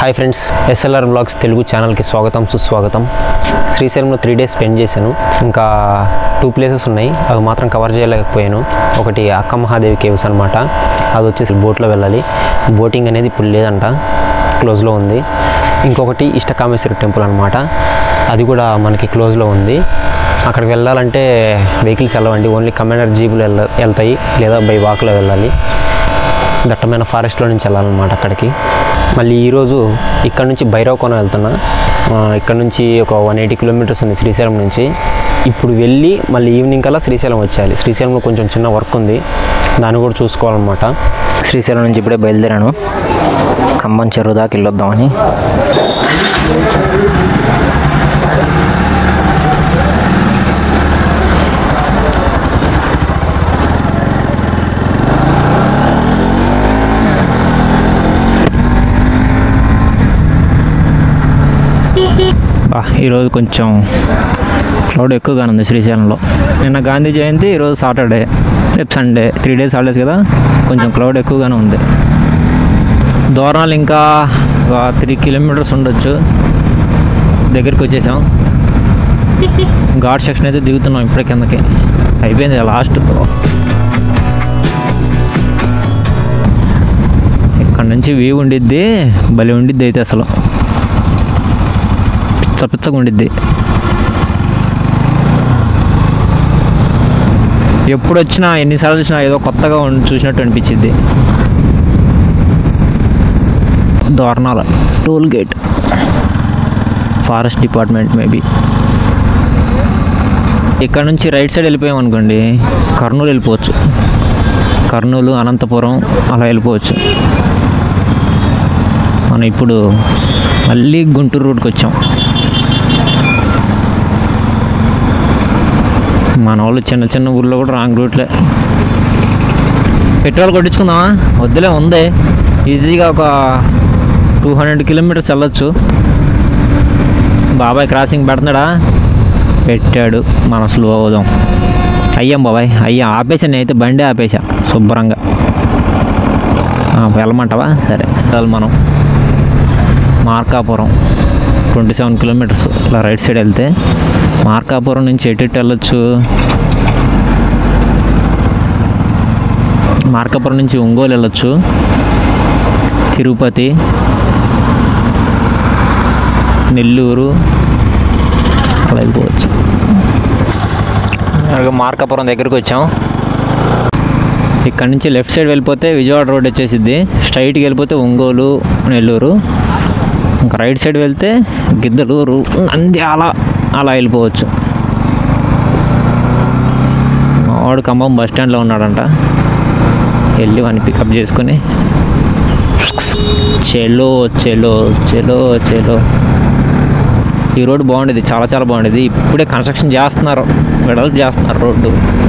Hi friends SLR blogs Telugu ఛానల్కి స్వాగతం సుస్వాగతం శ్రీశైలంలో త్రీ డేస్ స్పెండ్ చేశాను ఇంకా టూ ప్లేసెస్ ఉన్నాయి అవి మాత్రం కవర్ చేయలేకపోయాను ఒకటి అక్క మహాదేవి కేవ్స్ అనమాట అది వచ్చేసి బోట్లో వెళ్ళాలి బోటింగ్ అనేది ఇప్పుడు లేదంట క్లోజ్లో ఉంది ఇంకొకటి ఇష్టకామేశ్వరి టెంపుల్ అనమాట అది కూడా మనకి క్లోజ్లో ఉంది అక్కడికి వెళ్ళాలంటే వెహికల్స్ వెళ్ళవండి ఓన్లీ కమాండర్ జీపులు వెళ్ళ వెళ్తాయి లేదా బై వాక్లో వెళ్ళాలి దట్టమైన ఫారెస్ట్లో నుంచి వెళ్ళాలన్నమాట అక్కడికి మళ్ళీ ఈరోజు ఇక్కడ నుంచి భైరవకోన వెళ్తున్నా ఆ, ఇక్కడ నుంచి ఒక వన్ ఎయిటీ కిలోమీటర్స్ ఉంది శ్రీశైలం నుంచి ఇప్పుడు వెళ్ళి మళ్ళీ ఈవినింగ్ కల్లా శ్రీశైలం వచ్చేయాలి శ్రీశైలంలో కొంచెం చిన్న వర్క్ ఉంది దాన్ని కూడా చూసుకోవాలన్నమాట శ్రీశైలం నుంచి ఇప్పుడే బయలుదేరాను ఖమ్మం చెరువు దాకా వెళ్ళొద్దామని బా, ఈరోజు కొంచెం క్రౌడ్ ఎక్కువగానే ఉంది శ్రీశైలంలో నిన్న గాంధీ జయంతి ఈరోజు సాటర్డే రేపు సండే త్రీ డేస్ హాలిడేస్ కదా కొంచెం క్రౌడ్ ఎక్కువగానే ఉంది దూరాలు ఇంకా ఒక త్రీ కిలోమీటర్స్ ఉండొచ్చు దగ్గరికి వచ్చేసాం ఘాట్ సెక్షన్ అయితే దిగుతున్నాం ఇప్పుడే కిందకి అయిపోయింది లాస్ట్ ఇక్కడ నుంచి వ్యూ ఉండిద్ది భలే ఉండిద్ది అయితే అసలు పిచ్చ పిచ్చగా ఉండిద్ది ఎప్పుడు వచ్చినా ఎన్నిసార్లు వచ్చినా ఏదో కొత్తగా ఉండి చూసినట్టు అనిపించింది Dornala toll gate forest department maybe ఇక్కడ నుంచి రైట్ సైడ్ వెళ్ళిపోయాం అనుకోండి కర్నూలు వెళ్ళిపోవచ్చు కర్నూలు అనంతపురం అలా వెళ్ళిపోవచ్చు మనం ఇప్పుడు మళ్ళీ గుంటూరు రూట్కి వచ్చాం మన వాళ్ళు చిన్న చిన్న ఊర్లో కూడా రాంగ్ రూట్లే పెట్రోల్ కొట్టించుకుందామా వద్దులే ఉంది ఈజీగా ఒక టూ హండ్రెడ్ కిలోమీటర్స్ వెళ్ళొచ్చు బాబాయ్ క్రాసింగ్ పెడుతున్నాడా పెట్టాడు మనం స్లో అవుదాం అయ్యాం బాబాయ్ అయ్యా ఆపేసా నేనైతే బండి ఆపేసా శుభ్రంగా ఆ, వెళ్ళమంటావా సరే వెళ్ళాలి మనం మార్కాపురం ట్వంటీ సెవెన్ కిలోమీటర్స్ ఇలా రైట్ సైడ్ వెళ్తే మార్కాపురం నుంచి ఎటు ఎటు వెళ్ళొచ్చు మార్కాపురం నుంచి ఒంగోలు వెళ్ళొచ్చు తిరుపతి నెల్లూరు అలా వెళ్ళిపోవచ్చు అలాగే మార్కాపురం దగ్గరికి వచ్చాం ఇక్కడ నుంచి లెఫ్ట్ సైడ్ వెళ్ళిపోతే విజయవాడ రోడ్ వచ్చేసిద్ది స్ట్రైట్కి వెళ్ళిపోతే ఒంగోలు నెల్లూరు ఇంకా రైట్ సైడ్ వెళ్తే గిద్దలూరు నంద్యాల అలా వెళ్ళిపోవచ్చు మా వాడు ఖమ్మం బస్ స్టాండ్లో ఉన్నాడంట వెళ్ళి వాడిని పికప్ చేసుకొని చెలో చెలో చెలో చెలో ఈ రోడ్డు బాగుండేది చాలా చాలా బాగుండేది ఇప్పుడే కన్స్ట్రక్షన్ చేస్తున్నారు వెడల్పు చేస్తున్నారు రోడ్డు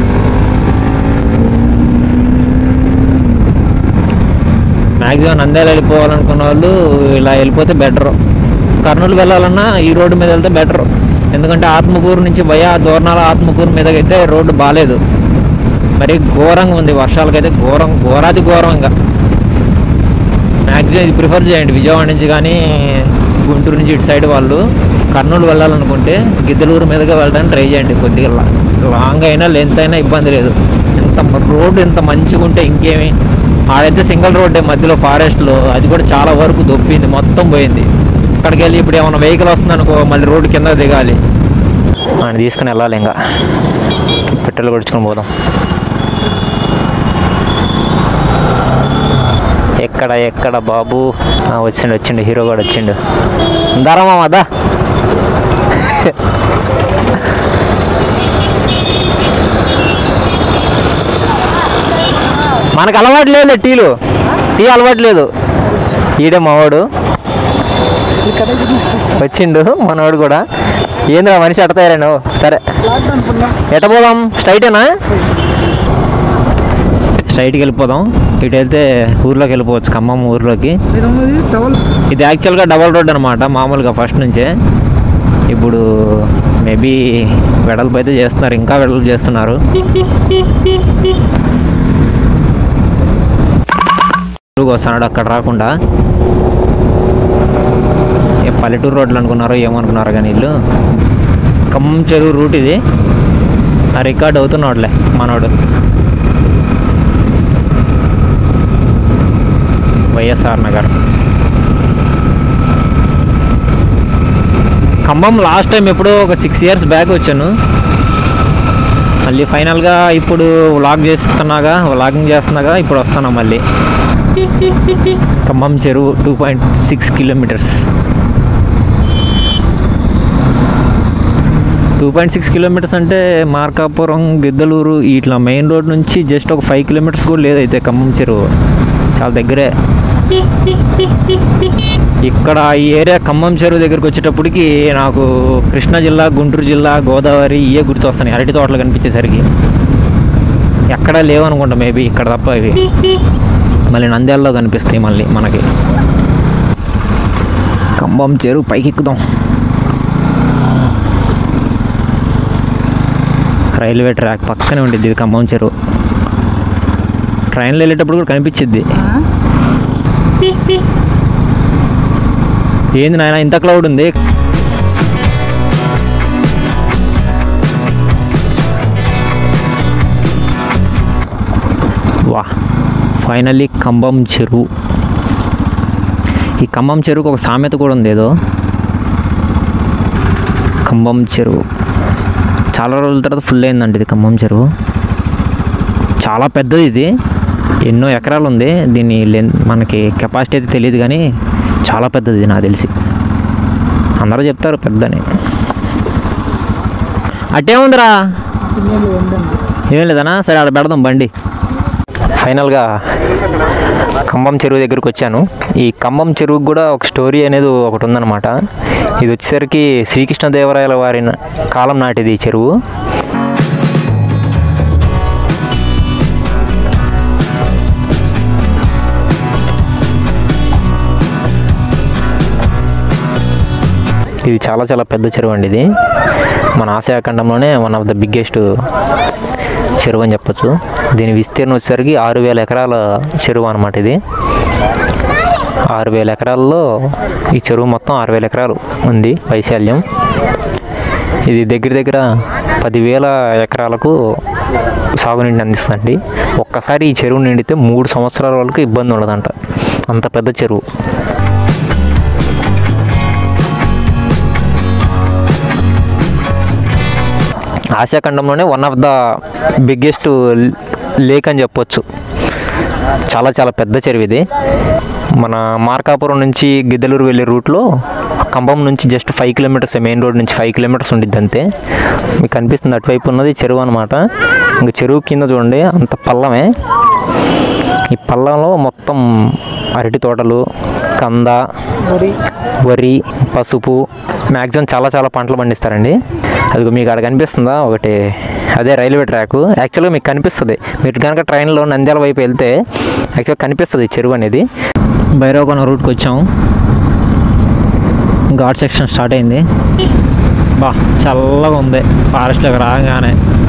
మ్యాక్సిమం నంద్యాల వెళ్ళిపోవాలనుకున్న వాళ్ళు ఇలా వెళ్ళిపోతే బెటర్ కర్నూలు వెళ్ళాలన్నా ఈ రోడ్డు మీద వెళ్తే బెటర్ ఎందుకంటే ఆత్మకూరు నుంచి భయ దూరణాల ఆత్మకూరు మీదకి అయితే రోడ్డు బాగాలేదు మరి ఘోరంగా ఉంది వర్షాలకైతే ఘోరం ఘోరాది ఘోరంగా మ్యాక్సిమం ఇది ప్రిఫర్ చేయండి విజయవాడ నుంచి కానీ గుంటూరు నుంచి ఇటు సైడ్ వాళ్ళు కర్నూలు వెళ్ళాలనుకుంటే గిద్దలూరు మీదుగా వెళ్ళడానికి ట్రై చేయండి కొద్దిగా లా- లాంగ్ అయినా లెంత్ అయినా ఇబ్బంది లేదు ఎంత రోడ్డు ఎంత మంచిగా ఉంటే ఇంకేమి ఆడైతే సింగిల్ రోడ్డే మధ్యలో ఫారెస్ట్లో అది కూడా చాలా వరకు దొప్పింది మొత్తం పోయింది అక్కడికి వెళ్ళి ఇప్పుడు ఏమైనా వెహికల్ వస్తుంది అనుకో మళ్ళీ రోడ్డు కింద దిగాలి ఆయన తీసుకుని వెళ్ళాలి ఇంకా పెట్రోల్ కొడుచుకొని పోదాం ఎక్కడ ఎక్కడ బాబు ఆ, వచ్చిండు వచ్చిండు హీరో కూడా వచ్చిండు దారా మామ దా మనకు అలవాటు లేదు టీలు టీ అలవాటు లేదు ఈడే మావాడు వచ్చిండు మనవాడు కూడా ఏంద్రా మనిషి అట్ట తయారాను సరే ఎట పోదాం స్ట్రైటేనా స్ట్రైట్కి వెళ్ళిపోదాం ఇటు వెళ్తే ఊర్లోకి వెళ్ళిపోవచ్చు ఖమ్మం ఊర్లోకి ఇది యాక్చువల్గా డబల్ రోడ్ అనమాట మామూలుగా ఫస్ట్ నుంచే ఇప్పుడు మేబీ వెడల్పు అయితే చేస్తున్నారు ఇంకా వెడల్పు చేస్తున్నారు వస్తున్నాడు అక్కడ రాకుండా పల్లెటూరు రోడ్లు అనుకున్నారో ఏమనుకున్నారో కానీ వీళ్ళు ఖమ్మం చెరువు రూట్ ఇది ఆ రికార్డ్ అవుతున్నాడులే మనోడు YSR Nagar Khammam last time ఎప్పుడో ఒక సిక్స్ ఇయర్స్ బ్యాక్ వచ్చాను మళ్ళీ ఫైనల్గా ఇప్పుడు వ్లాగ్ చేస్తున్నాగా వ్లాగింగ్ చేస్తున్నాగా ఇప్పుడు వస్తాను మళ్ళీ ఖమ్మం చెరువు two point six kilometres two point six kilometres అంటే మార్కాపురం గిద్దలూరు ఇట్లా మెయిన్ రోడ్ నుంచి జస్ట్ ఒక ఫైవ్ కిలోమీటర్స్ కూడా లేదైతే ఖమ్మం చెరువు చాలా దగ్గరే ఇక్కడ ఈ ఏరియా ఖమ్మం చెరువు దగ్గరికి వచ్చేటప్పటికి నాకు కృష్ణా జిల్లా గుంటూరు జిల్లా గోదావరి ఇవే గుర్తొస్తున్నాయి అరటి తోటలు కనిపించేసరికి ఎక్కడా లేవనుకుంటా మేబీ ఇక్కడ తప్ప ఇవి మళ్ళీ నంద్యాలలో కనిపిస్తాయి మళ్ళీ మనకి ఖమ్మం చెరువు పైకి ఎక్కుదాం రైల్వే ట్రాక్ పక్కనే ఉంటుంది ఇది ఖమ్మం చెరువు ట్రైన్లో వెళ్ళేటప్పుడు కూడా కనిపించిద్ది ఏంది నాయన ఇంత క్లౌడ్ ఉంది వా ఫైనల్లీ కంబం చెరువు ఈ ఖమ్మం చెరువుకు ఒక సామెత కూడా ఉంది ఏదో ఖమ్మం చెరువు చాలా రోజుల తర్వాత ఫుల్ అయిందండి ఇది ఖమ్మం చెరువు చాలా పెద్దది ఇది ఎన్నో ఎకరాలు ఉంది దీని లెన్ మనకి కెపాసిటీ అయితే తెలియదు కానీ చాలా పెద్దది ఇది నాకు తెలిసి అందరూ చెప్తారు పెద్దని అట్టే ఉందిరా ఏం లేదనా సరే ఆడ పెడదాం బండి ఫైనల్గా ఖమ్మం చెరువు దగ్గరికి వచ్చాను ఈ ఖమ్మం చెరువుకి కూడా ఒక స్టోరీ అనేది ఒకటి ఉందన్నమాట ఇది వచ్చేసరికి శ్రీకృష్ణదేవరాయల వారి న- కాలం నాటిది ఈ చెరువు ఇది చాలా చాలా పెద్ద చెరువు అండి ఇది మన ఆసియా ఖండంలోనే వన్ ఆఫ్ ద బిగ్గెస్ట్ చెరువు అని చెప్పొచ్చు దీని విస్తీర్ణం వచ్చేసరికి ఆరు వేల ఎకరాల చెరువు అనమాట ఇది ఆరు వేల ఎకరాల్లో ఈ చెరువు మొత్తం ఆరు వేల ఎకరాలు ఉంది వైశాల్యం ఇది దగ్గర దగ్గర పదివేల ఎకరాలకు సాగునీటిని అందిస్తుంది ఒక్కసారి ఈ చెరువు నిండితే మూడు సంవత్సరాల వరకు ఇబ్బంది ఉండదంట అంత పెద్ద చెరువు ఆసియా ఖండంలోనే one of the biggest lake అని చెప్పొచ్చు చాలా చాలా పెద్ద చెరువు ఇది మన మార్కాపురం నుంచి గిద్దలూరు వెళ్ళే రూట్లో కంబం నుంచి just five kilometres main road నుంచి ఫైవ్ కిలోమీటర్స్ ఉంటుంది అంతే మీకు కనిపిస్తుంది అటువైపు ఉన్నది చెరువు అనమాట ఇంకా చెరువు కింద చూడండి అంత పల్లమే ఈ పల్లంలో మొత్తం అరటి తోటలు కంద వరి పసుపు మ్యాక్సిమం చాలా చాలా పంటలు పండిస్తారండి అది మీకు అక్కడ కనిపిస్తుందా ఒకటి అదే రైల్వే ట్రాక్ యాక్చువల్గా మీకు కనిపిస్తుంది మీరు కనుక ట్రైన్లో నంద్యాల వైపు వెళ్తే యాక్చువల్గా కనిపిస్తుంది ఈ చెరువు అనేది భైరవకొన రూట్కి వచ్చాం ఘాట్ సెక్షన్ స్టార్ట్ అయింది బా చల్లగా ఉంది ఫారెస్ట్లోకి రాగానే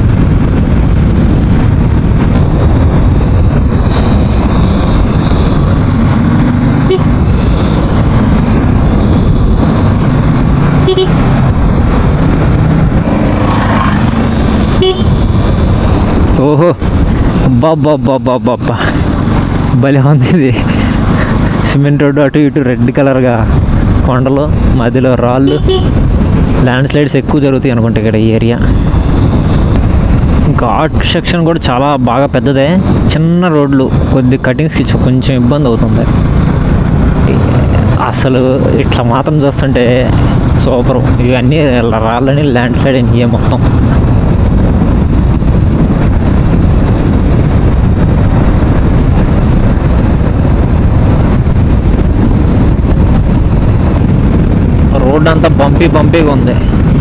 ఓహో బాబ్బా భలే ఉంది ఇది సిమెంట్ రోడ్డు అటు ఇటు రెడ్ కలర్గా కొండలు మధ్యలో రాళ్ళు ల్యాండ్ స్లైడ్స్ ఎక్కువ జరుగుతాయి అనుకుంటా ఇక్కడ ఈ ఏరియా ఘాట్ సెక్షన్ కూడా చాలా బాగా పెద్దదే చిన్న రోడ్లు కొద్ది కటింగ్స్కి కొంచెం ఇబ్బంది అవుతుంది అసలు ఇట్లా మాత్రం చూస్తుంటే సూపర్ ఇవన్నీ రాళ్ళని ల్యాండ్ స్లైడ్ ఇవే మొత్తం రోడ్ అంతా బంపీ బంపీగా ఉంది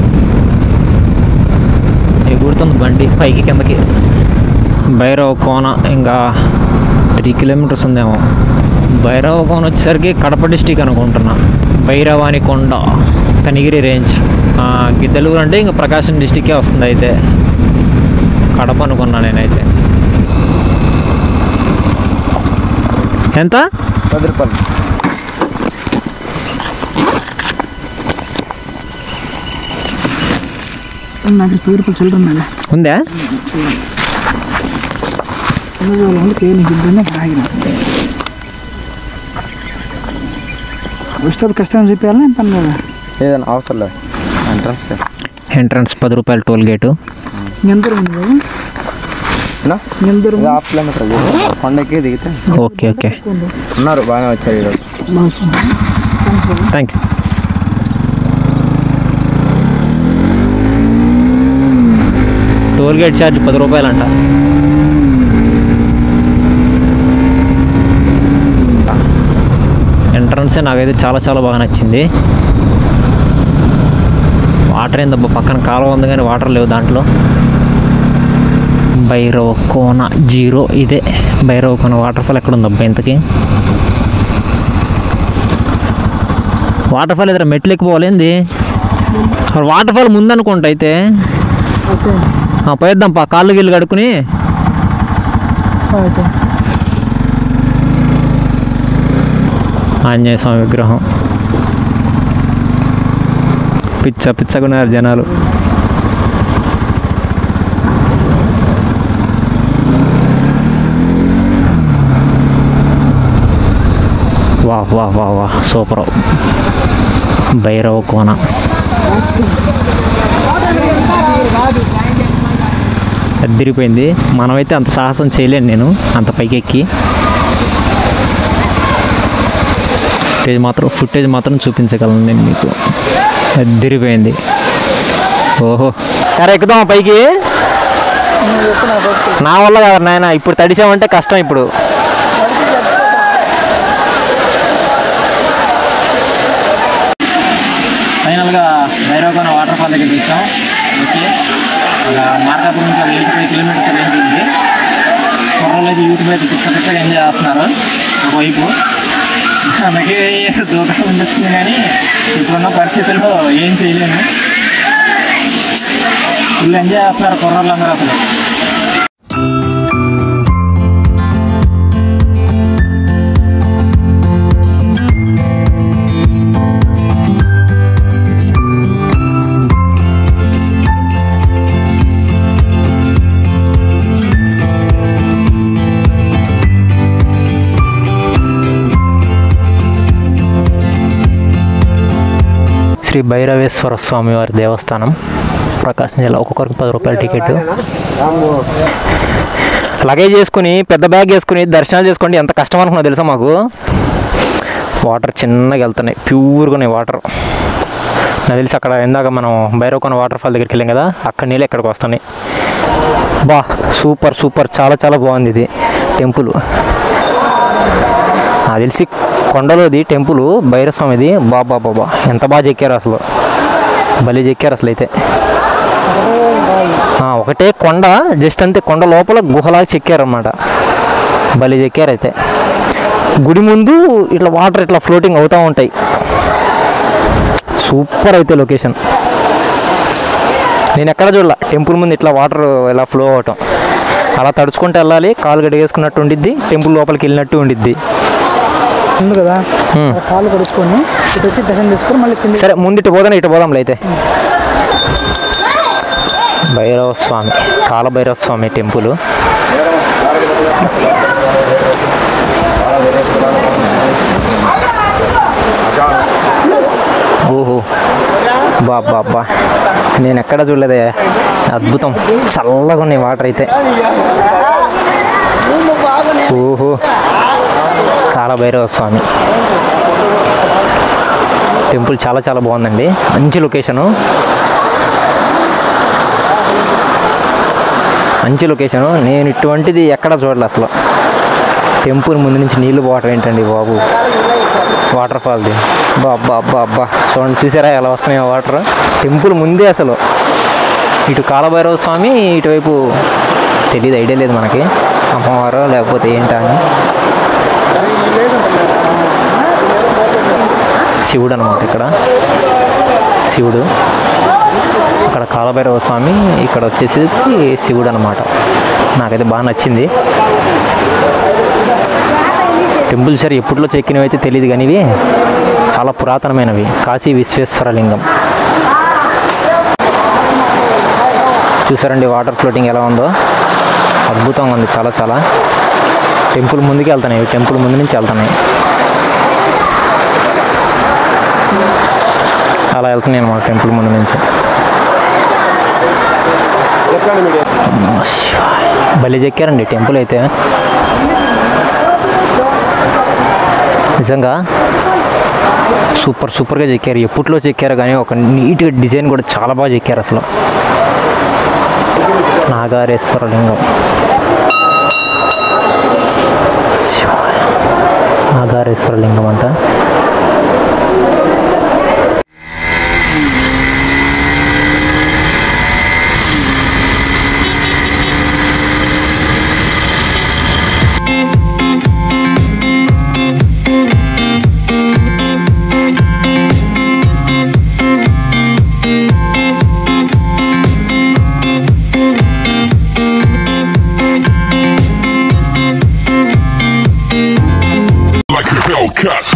ఎగురుతుంది బండి పైకి కిందకి భైరవ కోన ఇంకా త్రీ కిలోమీటర్స్ ఉందేమో భైరవ కోన వచ్చేసరికి కడప డిస్టిక్ అనుకుంటున్నా భైరవాని కొండ కనిగిరి రేంజ్ ఆ, గిద్దలూరు అంటే ఇంకా ప్రకాశం డిస్టిక్కే వస్తుంది అయితే కడప అనుకున్నా నేనైతే ఎంత పది రూపాయలు నాకు పది రూపాయలు చిల్లర ఉన్నాయిలే ఉందా చిన్నది ఉంటే నీకు ఇద్దరినే ఆగిన వస్తే కష్టం చూపించాలని పని కదా ఏదైనా అవసరం లేదు ఎంట్రన్స్ ఎంట్రన్స్ పది రూపాయలు టోల్ గేటు ఎంత ఉంది కదా ఎంత హాఫ్ కిలోమీటర్ కొండకి దిగితే ఓకే ఓకే ఉన్నారు బాగానే వచ్చారు ఈరోజు thank you toll gate charge పది రూపాయలంట ఎంట్రన్సే నాకైతే చాలా చాలా బాగా నచ్చింది వాటర్ ఏందబ్బా పక్కన కాలువ ఉంది కానీ వాటర్ లేవు దాంట్లో భైరవ కోన జీరో ఇదే భైరవ కోన వాటర్ ఫాల్ ఎక్కడ ఉందబ్బా ఇంతకీ వాటర్ ఫాల్ ఎదురు మెట్లు ఎక్కిపోవాలేంది మరి వాటర్ ఫాల్ ముందనుకుంటా అయితే ఆ, పోయేద్దాం పా కాళ్ళు గిల్లు కడుక్కుని ఆంజనేయ స్వామి విగ్రహం పిచ్చ పిచ్చగున్నారు జనాలు వా వా వా వా సూపర్ భైరవ కోన అద్దరిపోయింది మనమైతే అంత సాహసం చేయలేను నేను అంత పైకి ఎక్కి ఫుటేజ్ మాత్రం ఫుటేజ్ మాత్రం చూపించగలను నేను మీకు అద్దరిపోయింది ఓహో సరే ఎక్కుదాం పైకి నా వల్ల కాదు నాయన ఇప్పుడు తడిసామంటే కష్టం ఇప్పుడు ఫైనల్గా భైరవకోన వాటర్ ఫాల్ దగ్గర తీసాం ఓకే మార్కాపురం నుంచి ఎయిటీ ఫైవ్ కిలోమీటర్స్ రేంజ్ ఉంది కుర్రలు అయితే యూత్ మీద పిచ్చ పిచ్చగా ఎంజాయ్ చేస్తున్నారు ఒకవైపు మనకి దూరం ఉండొచ్చు కానీ ఇప్పుడున్న పరిస్థితుల్లో ఏం చేయలేము ఫుల్ ఎంజాయ్ చేస్తున్నారు కుర్రోళ్ళందరూ అసలు శ్రీ భైరవేశ్వర స్వామి వారి దేవస్థానం ప్రకాశం జిల్లా ఒక్కొక్కరికి పది రూపాయల టికెట్ లగేజ్ చేసుకుని పెద్ద బ్యాగ్ వేసుకుని దర్శనాలు చేసుకోండి ఎంత కష్టం అనుకున్నా తెలుసా మాకు వాటర్ చిన్నగా వెళ్తున్నాయి ప్యూర్గా ఉన్నాయి వాటర్ నాకు తెలిసి అక్కడ ఇందాక మనం భైరవకొన వాటర్ ఫాల్ దగ్గరికి వెళ్ళాం కదా అక్కడ నీళ్ళు ఎక్కడికి వస్తున్నాయి బా సూపర్ సూపర్ చాలా చాలా బాగుంది ఇది టెంపుల్ నాకు తెలిసి కొండలోది టెంపుల్ భైరస్వామిది బాబా బాబా ఎంత బాగా చెక్కారు అసలు భలే చెక్కారు అసలు అయితే ఆ, ఒకటే కొండ జస్ట్ అంతే కొండ లోపల గుహలాగా చెక్కారన్నమాట భలే చెక్కారు అయితే గుడి ముందు ఇట్లా వాటర్ ఇట్లా ఫ్లోటింగ్ అవుతూ ఉంటాయి సూపర్ అయితే లొకేషన్ నేను ఎక్కడ చూడాల టెంపుల్ ముందు ఇట్లా వాటర్ ఇలా ఫ్లో అవటం అలా తడుచుకుంటూ వెళ్ళాలి కాలు గడిగేసుకున్నట్టు ఉండిద్ది టెంపుల్ లోపలికి వెళ్ళినట్టు ఉండిద్ది ఉంది కదా హ్మ్. ఆ కాళ్ళు కడుక్కొని ఇటు వచ్చి దర్శనం చేసుకొని మళ్ళీ కింద సరే ముందు ఇటు పోదాం ఇటు పోదాంలే అయితే భైరవ స్వామి కాలభైరవ స్వామి టెంపుల్ ఓహో బా బా బా నేను ఎక్కడ చూడలేదే అద్భుతం చల్లగా ఉన్నాయి వాటర్ అయితే ఓహో కాలభైరవ స్వామి టెంపుల్ చాలా చాలా బాగుందండి మంచి లొకేషను మంచి లొకేషను నేను ఇటువంటిది ఎక్కడ చూడలే అసలు టెంపుల్ ముందు నుంచి నీళ్లు పోవటం ఏంటండి బాబు వాటర్ ఫాల్ది బా అబ్బా అబ్బా అబ్బా చూడండి చూసారా ఎలా వస్తున్నాయో వాటర్ టెంపుల్ ముందే అసలు ఇటు కాలభైరవ స్వామి ఇటువైపు తెలియదు ఐడియా లేదు మనకి అమ్మవారు లేకపోతే ఏంటా అని శివుడు అనమాట ఇక్కడ శివుడు అక్కడ కాలభైరవ స్వామి ఇక్కడ వచ్చేసి శివుడు అనమాట నాకైతే బాగా నచ్చింది టెంపుల్ సరే ఎప్పట్లో చెక్కినవి అయితే తెలియదు కానీ ఇవి చాలా పురాతనమైనవి కాశీ విశ్వేశ్వర లింగం చూసారండి వాటర్ ఫ్లోటింగ్ ఎలా ఉందో అద్భుతంగా ఉంది చాలా చాలా టెంపుల్ ముందుకు వెళ్తున్నాయి టెంపుల్ ముందు నుంచి వెళ్తున్నాయి అలా వెళ్తున్నాయి అనమాట టెంపుల్ ముందు నుంచి నమః శివాయ. భలే చెక్కారండి టెంపుల్ అయితే నిజంగా సూపర్ సూపర్గా చెక్కారు ఎప్పట్లో చెక్కారు కానీ ఒక నీట్గా డిజైన్ కూడా చాలా బాగా చెక్కారు అసలు నాగారేశ్వర లింగం శివాయ. నాగారేశ్వర లింగం అంట like a Hellcat.